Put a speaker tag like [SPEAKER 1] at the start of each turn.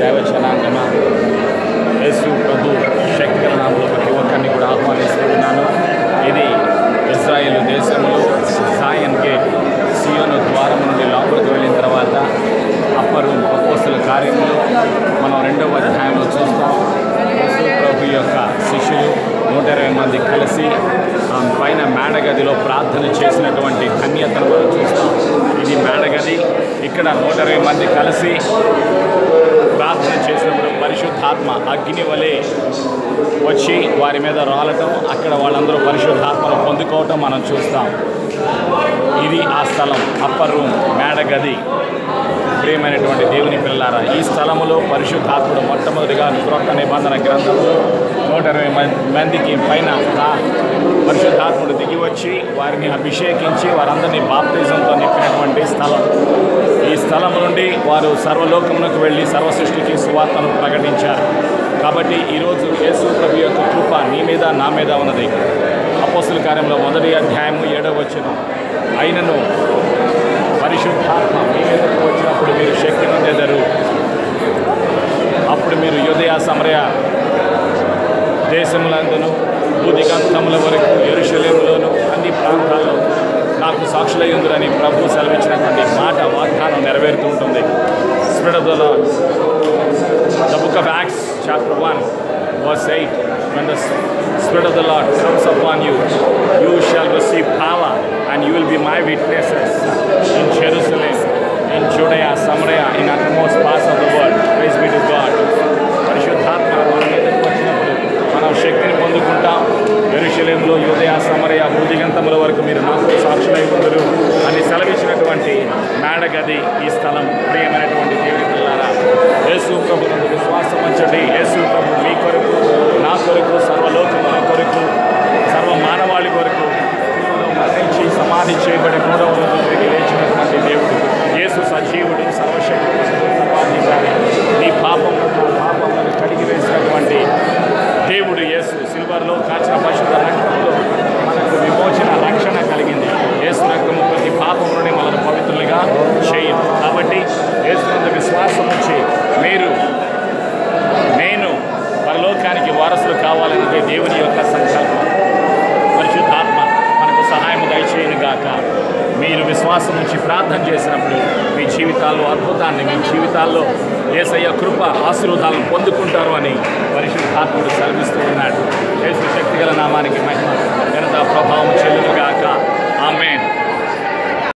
[SPEAKER 1] దైవ జనాంగమా యేసు ప్రభు శక్తిగల నామంలో ప్రతి ఒక్కరిని కూడా ఆహ్వానిస్తూ ఉన్నాను ఇది ఇజ్రాయేల్ దేశంలో సాయన్ గేట్ సియోను ద్వారం నుండి లోపలికి వెళ్ళిన తర్వాత అప్పరు అపోస్తుల కార్యములు మనం రెండవ అధ్యాయంలో చూస్తాం యేసు ప్రభు యొక్క శిష్యులు నూట ఇరవై మంది కలిసి ఆ పైన మేడగదిలో ప్రార్థన చేసినటువంటి కన్యతను మనం చూస్తాం ఇది మేడగది ఇక్కడ నూట ఇరవై మంది కలిసి ప్రార్థన చేసినప్పుడు పరిశుద్ధాత్మ అగ్ని వలె వచ్చి వారి మీద రాలటం అక్కడ వాళ్ళందరూ పరిశుద్ధాత్మను పొందుకోవటం మనం చూస్తాం ఇది ఆ స్థలం అప్పర్ రూమ్ మేడగది ప్రియమైనటువంటి దేవుని పిల్లారా ఈ స్థలములో పరిశుద్ధాత్ముడు మొట్టమొదటిగా క్రొత్త నిబంధన గ్రంథంలో నూట ఇరవై మం- మందికి పైన రా- పరిశుద్ధాత్ముడు దిగి వచ్చి వారిని అభిషేకించి వారందరినీ బాప్తిజంతో నింపినటువంటి స్థలం ఈ స్థలం నుండి వారు సర్వలోకమునకు వెళ్ళి సర్వ సృష్టికి సువార్తను ప్రకటించారు కాబట్టి ఈరోజు యేసు ప్రభు యొక్క కృప నీ మీద నా మీద ఉన్నది అపోస్తుల కార్యంలో మొదటి అధ్యాయము ఏడవ వచ్చిన అయినను పరిశుద్ధాత్మ మీ మీదకు వచ్చినప్పుడు మీరు శక్తి నొందెదరు అప్పుడు మీరు యుదయ సమరయ దేశములందును భూదిగంతముల వరకు ఎరుషలేములోను అన్ని ప్రాంతాల్లో నాకు సాక్షులయ్యుందురని ప్రభు సెలవిచ్చినటువంటి మాట వాగ్దానం నెరవేరుతూ ఉంటుంది spirit of the Lord The book of Acts, chapter 1, verse 8 When the Spirit of the Lord comes upon you, you shall receive power, and you will be my witnesses in Jerusalem, in Judea, Samaria, in uttermost parts of the world. Praise be to God. పరిశుద్ధాత్మ మన మీదకి వచ్చినప్పుడు మనం శక్తిని పొందుకుంటాం ఎరుశలేంలో యుదయ సమరయ భూదిగంతముల వరకు మీరు నాకు సాక్షులై ఉందరు అని సెలవిచ్చినటువంటి మేడగది ఈ స్థలం ప్రియమైనటువంటి దేవుని పిల్లారా యేసు ప్రభు నందు విశ్వాసం ఉంచండి యేసు ప్రభు మీ కొరకు నా కొరకు సర్వలోకముల కొరకు సర్వ మానవాళి కొరకు శిలువలో మరణించి సమాధి చేయబడి మూడవ రోజు తిరిగి లేచినటువంటి దేవుడు యేసు సజీవుడు సర్వశక్తుడు సర్వాధికారి నీ పాపం పాపములను కడిగి వేసినటువంటి దేవుడు యేసు సిల్వర్లో కాచిన పరిశుద్ధ రక్తంలో మనకు విమోచన రక్షణ కలిగింది యేసు రక్తము ప్రతి పాపం నుండి మనల్ని పవిత్రులుగా చేయదు కాబట్టి యేసు నందు విశ్వాసం వచ్చి మీరు నేను పరలోకానికి వారసులు కావాలన్నదే దేవుని యొక్క సంకల్పం పరిశుద్ధాత్మ మనకు సహాయం దయచేయను గాక మీరు విశ్వాసం నుంచి ప్రార్థన చేసినప్పుడు మీ జీవితాల్లో అద్భుతాన్ని మీ జీవితాల్లో ఏసయ్య కృప ఆశీర్వాదాలను పొందుకుంటారు అని పరిశుద్ధాత్ముడు సెలవిస్తూ ఉన్నాడు యేసు శక్తి గల నామానికి మహిమ ఘనత ప్రభావం చెల్లుగాక ఆమెన్